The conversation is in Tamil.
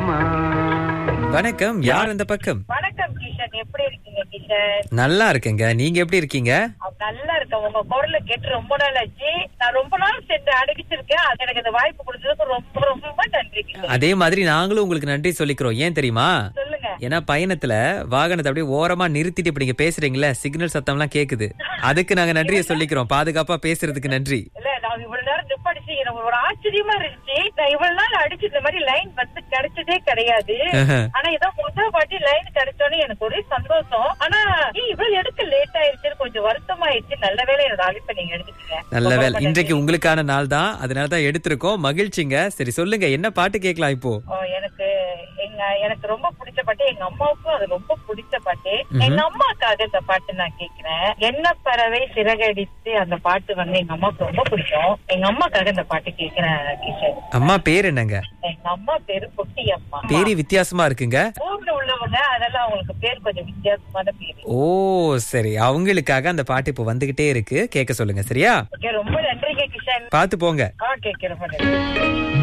அம்மா வணக்கம் யார் அந்த பக்கம் வணக்கம் கிஷன் எப்படி இருக்கீங்க கிஷன் நல்லா இருக்கேங்க நீங்க எப்படி இருக்கீங்க அவ- நல்லா இருக்கேன் உங்க குரலை கேட்டு ரொம்ப நாள் ஆச்சு நான் ரொம்ப நாள் சென்று அடிச்சிருக்கேன் அது எனக்கு இந்த வாய்ப்பு கொடுத்ததுக்கு ரொம்ப ரொம்ப நன்றி கிஷன் அதே மாதிரி நாங்களும் உங்களுக்கு நன்றி சொல்லிக்கிறோம் ஏன் தெரியுமா சொல்லுங்க ஏன்னா பயணத்துல வாகனத்தை அப்படியே ஓரமா நிறுத்திட்டு இப்ப நீங்க பேசுறீங்களே சிக்னல் சத்தம்லாம் கேக்குது அதுக்கு நாங்க நன்றியை சொல்லிக்கிறோம் பாதுகாப்பா பேசுறதுக்கு நன்றி இல்ல நான் இவ்வளவு நேரம் நிப்பாடிச்சு எனக்கு ஒரு ஆச்சரியமா இருந்துச்சு நான் இவ்வளவு நாள் அடிச்சு இந்த மாதிரி லைன் வந்து கிடைச்சதே கிடையாது ஆனா இதான் முதல் வாட்டி லைன் கிடைச்சோன்னு எனக்கு ஒரே சந்தோஷம் ஆனா ஏன் இவ்வளவு எடுக்க லேட் ஆயிருச்சுன்னு கொஞ்சம் வருத்தமாயிருச்சு நல்ல வேளை என்னோட அழைப்பை நீங்க எடுத்துட்டீங்க நல்ல ரொம்ப வேலை ரொம்ப இன்றைக்கு நன்றி. உங்களுக்கான நாள் தான் அதனால தான் எடுத்திருக்கோம் மகிழ்ச்சிங்க சரி சொல்லுங்க என்ன பாட்டு கேட்கலாம் இப்போ ஓ, எனக்கு எங்க எனக்கு ரொம்ப பிடிச்ச பாட்டு எங்க அம்மாவுக்கும் அது ரொம்ப பிடிச்ச பாட்டு எங்க அம்மாக்காக இந்த பாட்டு நான் கேக்குறேன் என்ன பறவை சிறகடித்து அந்த பாட்டு வந்து எங்க அம்மாவுக்கு ரொம்ப பிடிக்கும் எங்க அம்மாக்காக இந்த பாட்டு கேக்குறேன் கிஷன் அம்மா பேர் என்னங்க எங்க அம்மா பேரு பொட்டி அம்மா பேரு வித்தியாசமா இருக்குங்க ஊர்ல உள்ளவங்க அதெல்லாம் அவங்களுக்கு பேர் கொஞ்சம் வித்தியாசமான பேரு ஓ சரி அவங்களுக்காக அந்த பாட்டு இப்போ வந்துகிட்டே இருக்கு கேட்க சொல்லுங்க சரியா ஓகே ரொம்ப நன்றிங்க கிஷன் பாத்து போங்க ஆ கேட்க ரொம்ப நன்றி